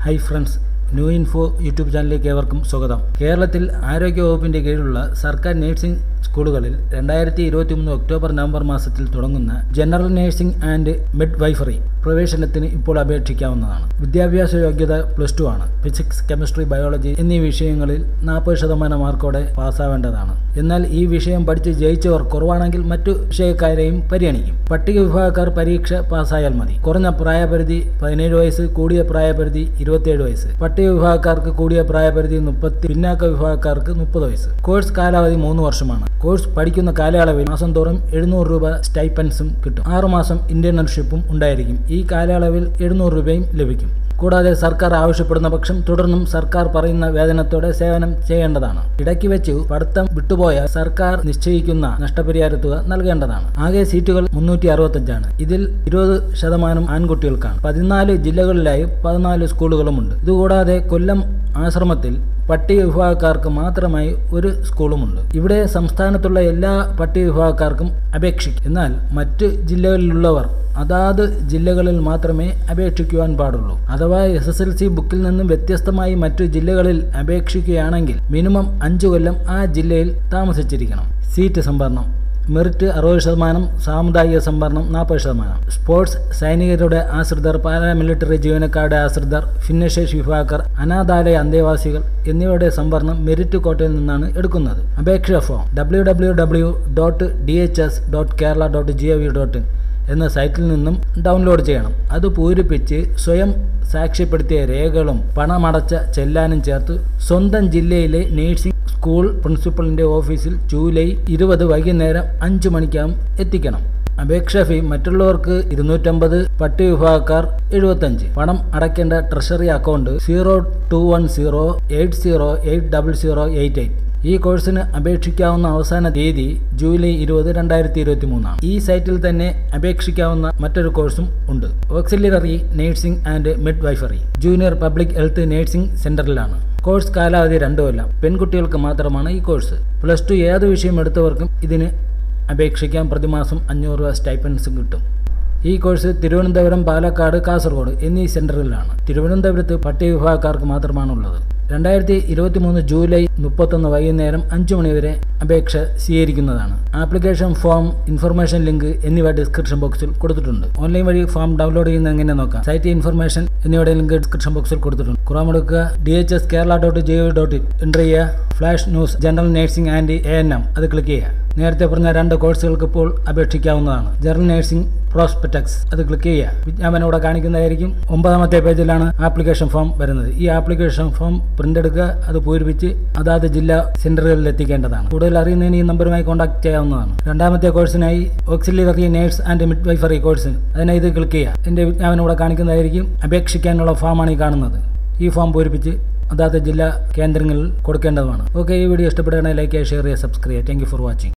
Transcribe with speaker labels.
Speaker 1: high friends new info YouTube ചാനലിലേക്ക് ഏവർക്കും സ്വാഗതം കേരളത്തിൽ ആരോഗ്യവകുപ്പിന്റെ കീഴിലുള്ള സർക്കാർ നഴ്സിംഗ് സ്കൂളുകളിൽ രണ്ടായിരത്തി ഇരുപത്തി മൂന്ന് ഒക്ടോബർ നവംബർ മാസത്തിൽ തുടങ്ങുന്ന general nursing and midwifery പ്രവേശനത്തിന് ഇപ്പോൾ അപേക്ഷിക്കാവുന്നതാണ് വിദ്യാഭ്യാസ യോഗ്യത പ്ലസ് ടു ആണ് ഫിസിക്സ് കെമിസ്ട്രി ബയോളജി എന്നീ വിഷയങ്ങളിൽ നാൽപ്പത് ശതമാനം മാർക്കോടെ പാസ്സാവേണ്ടതാണ് എന്നാൽ ഈ വിഷയം പഠിച്ച് ജയിച്ചവർ കുറവാണെങ്കിൽ മറ്റു വിഷയക്കാരെയും പരിഗണിക്കും പട്ടിക വിഭാഗക്കാർ പരീക്ഷ പാസ്സായാൽ മതി കുറഞ്ഞ പ്രായപരിധി പതിനേഴ് വയസ്സ് കൂടിയ പ്രായപരിധി ഇരുപത്തിയേഴ് വയസ്സ് പട്ടിക വിഭാഗക്കാർക്ക് കൂടിയ പ്രായപരിധി മുപ്പത്തി പിന്നാക്ക വിഭാഗക്കാർക്ക് മുപ്പത് വയസ്സ് കോഴ്സ് കാലാവധി മൂന്ന് വർഷമാണ് കോഴ്സ് പഠിക്കുന്ന കാലയളവിൽ മാസം തോറും എഴുന്നൂറ് രൂപ സ്റ്റൈപ്പൻസും കിട്ടും ആറുമാസം ഇന്റേൺഷിപ്പും ഉണ്ടായിരിക്കും ഈ കാലയളവിൽ എഴുന്നൂറ് രൂപയും ലഭിക്കും കൂടാതെ സർക്കാർ ആവശ്യപ്പെടുന്ന പക്ഷം തുടർന്നും സർക്കാർ പറയുന്ന വേതനത്തോടെ സേവനം ചെയ്യേണ്ടതാണ് ഇടയ്ക്ക് വെച്ച് പഠിത്തം വിട്ടുപോയ സർക്കാർ നിശ്ചയിക്കുന്ന നഷ്ടപരിഹാര തുക നൽകേണ്ടതാണ് ആകെ സീറ്റുകൾ മുന്നൂറ്റി അറുപത്തഞ്ചാണ് ഇതിൽ ഇരുപത് ശതമാനം ആൺകുട്ടികൾക്കാണ് പതിനാല് ജില്ലകളിലായി പതിനാല് സ്കൂളുകളുമുണ്ട് ഇതുകൂടാതെ കൊല്ലം ആശ്രമത്തിൽ പട്ടിക വിഭാഗക്കാർക്ക് മാത്രമായി ഒരു സ്കൂളുമുണ്ട് ഇവിടെ സംസ്ഥാനത്തുള്ള എല്ലാ പട്ടിക വിഭാഗക്കാർക്കും അപേക്ഷിക്കും എന്നാൽ മറ്റ് ജില്ലകളിലുള്ളവർ അതാത് ജില്ലകളിൽ മാത്രമേ അപേക്ഷിക്കുവാൻ പാടുള്ളൂ അഥവാ എസ് എസ് എൽ സി ബുക്കിൽ നിന്നും വ്യത്യസ്തമായി മറ്റു ജില്ലകളിൽ അപേക്ഷിക്കുകയാണെങ്കിൽ മിനിമം അഞ്ചു കൊല്ലം ആ ജില്ലയിൽ താമസിച്ചിരിക്കണം സീറ്റ് സംവരണം മെറിറ്റ് അറുപത് ശതമാനം സാമുദായിക സംവരണം നാൽപ്പത് ശതമാനം സ്പോർട്സ് സൈനികരുടെ ആശ്രിതർ പാരാമിലിറ്ററി ജീവനക്കാരുടെ ആശ്രിതർ ഭിന്നശേഷി വിഭാഗക്കാർ അനാഥാലയ അന്തേവാസികൾ എന്നിവയുടെ സംവരണം മെറിറ്റ് കോട്ടയിൽ നിന്നാണ് എടുക്കുന്നത് അപേക്ഷ form W W W dot D H S dot Kerala dot G O V dot in എന്ന സൈറ്റിൽ നിന്നും ഡൗൺലോഡ് ചെയ്യണം അത് പൂരിപ്പിച്ച് സ്വയം സാക്ഷ്യപ്പെടുത്തിയ രേഖകളും പണമടച്ച ചെല്ലാനും ചേർത്ത് സ്വന്തം ജില്ലയിലെ നേഴ്സിംഗ് സ്കൂൾ പ്രിൻസിപ്പലിന്റെ ഓഫീസിൽ ജൂലൈ ഇരുപത് വൈകുന്നേരം അഞ്ചു മണിക്കകം എത്തിക്കണം അപേക്ഷാ ഫീ മറ്റുള്ളവർക്ക് ഇരുന്നൂറ്റമ്പത് പട്ടിക വിഭാഗക്കാർ എഴുപത്തഞ്ച് പണം അടയ്ക്കേണ്ട treasury account zero two one zero eight zero eight double zero eight eight ഈ കോഴ്സിന് അപേക്ഷിക്കാവുന്ന അവസാന തീയതി ജൂലൈ ഇരുപത് രണ്ടായിരത്തി ഇരുപത്തി മൂന്നാണ് ഈ സൈറ്റിൽ തന്നെ അപേക്ഷിക്കാവുന്ന മറ്റൊരു കോഴ്സും ഉണ്ട് auxiliary nursing and midwifery junior public health nursing സെന്ററിലാണ് കോഴ്സ് കാലാവധി രണ്ടു കൊല്ലം പെൺകുട്ടികൾക്ക് മാത്രമാണ് ഈ കോഴ്സ് പ്ലസ് ടു ഏത് വിഷയം എടുത്തവർക്കും ഇതിന് അപേക്ഷിക്കാൻ പ്രതിമാസം അഞ്ഞൂറ് രൂപ സ്റ്റൈപ്പൻസും കിട്ടും ഈ കോഴ്സ് തിരുവനന്തപുരം പാലക്കാട് കാസർഗോഡ് എന്നീ സെന്ററുകളിലാണ് തിരുവനന്തപുരത്ത് പട്ടിക വിഭാഗക്കാർക്ക് മാത്രമാണുള്ളത് രണ്ടായിരത്തി ഇരുപത്തി മൂന്ന് ജൂലൈ മുപ്പത്തൊന്ന് വൈകുന്നേരം അഞ്ചു മണിവരെ അപേക്ഷ സ്വീകരിക്കുന്നതാണ് ആപ്ലിക്കേഷൻ ഫോം ഇൻഫർമേഷൻ ലിങ്ക് എന്നിവ ഡിസ്ക്രിപ്ഷൻ ബോക്സിൽ കൊടുത്തിട്ടുണ്ട് ഓൺലൈൻ വഴി ഫോം ഡൗൺലോഡ് ചെയ്യുന്നത് എങ്ങനെ നോക്കാം സൈറ്റ് ഇൻഫർമേഷൻ എന്നിവയുടെ ലിങ്ക് ഡിസ്ക്രിപ്ഷൻ ബോക്സിൽ കൊടുത്തിട്ടുണ്ട് കുറം എടുക്കുക D H S Kerala dot G O dot in enter ചെയ്യുക flash news general nursing and A N M അത് ക്ലിക്ക് ചെയ്യുക നേരത്തെ പറഞ്ഞ രണ്ട് കോഴ്സുകൾക്ക് ഇപ്പോൾ അപേക്ഷിക്കാവുന്നതാണ് ജനറൽ നഴ്സിംഗ് പ്രോസ്പെറ്റക്സ് അത് ക്ലിക്ക് ചെയ്യുക വിജ്ഞാപനം ഇവിടെ കാണിക്കുന്നതായിരിക്കും ഒമ്പതാമത്തെ പേജിലാണ് ആപ്ലിക്കേഷൻ ഫോം വരുന്നത് ഈ ആപ്ലിക്കേഷൻ ഫോം പ്രിന്റ് എടുക്കുക അത് പൂരിപ്പിച്ച് അതാത് ജില്ലാ സെന്ററുകളിൽ എത്തിക്കേണ്ടതാണ് കൂടുതൽ അറിയുന്നതിന് ഈ നമ്പറുമായി കോൺടാക്ട് ചെയ്യാവുന്നതാണ് രണ്ടാമത്തെ കോഴ്സിനായി auxiliary nurse and midwifery course അതിനായി ഇത് ക്ലിക്ക് ചെയ്യുക എൻ്റെ വിജ്ഞാപനം ഇവിടെ കാണിക്കുന്നതായിരിക്കും അപേക്ഷിക്കാനുള്ള ഫോമാണ് ഈ കാണുന്നത് ഈ ഫോം പൂരിപ്പിച്ച് അതാത് ജില്ലാ കേന്ദ്രങ്ങളിൽ കൊടുക്കേണ്ടതുമാണ് ഓക്കെ ഈ വീഡിയോ ഇഷ്ടപ്പെടുകയാണെങ്കിൽ ലൈക്ക് ചെയ്യുക ഷെയർ ചെയ്യുക സബ്സ്ക്രൈബ് ചെയ്യുക താങ്ക് യു ഫോർ വാച്ചിങ്